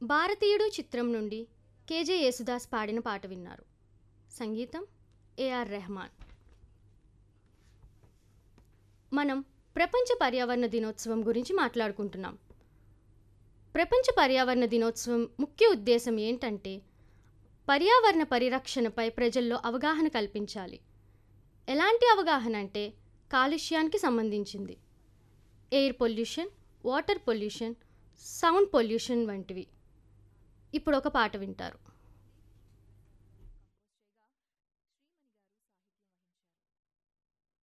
భారతీయుడు చిత్రం నుండి కేజే యేసుదాస్ పాడిన పాట విన్నారు సంగీతం ఏఆర్ రెహమాన్ మనం ప్రపంచ పర్యావరణ దినోత్సవం గురించి మాట్లాడుకుంటున్నాం ప్రపంచ పర్యావరణ దినోత్సవం ముఖ్య ఉద్దేశం ఏంటంటే పర్యావరణ పరిరక్షణపై ప్రజల్లో అవగాహన కల్పించాలి ఎలాంటి అవగాహన అంటే కాలుష్యానికి సంబంధించింది air pollution water pollution sound pollution వంటివి ఇప్పుడు ఒక పాట వింటారు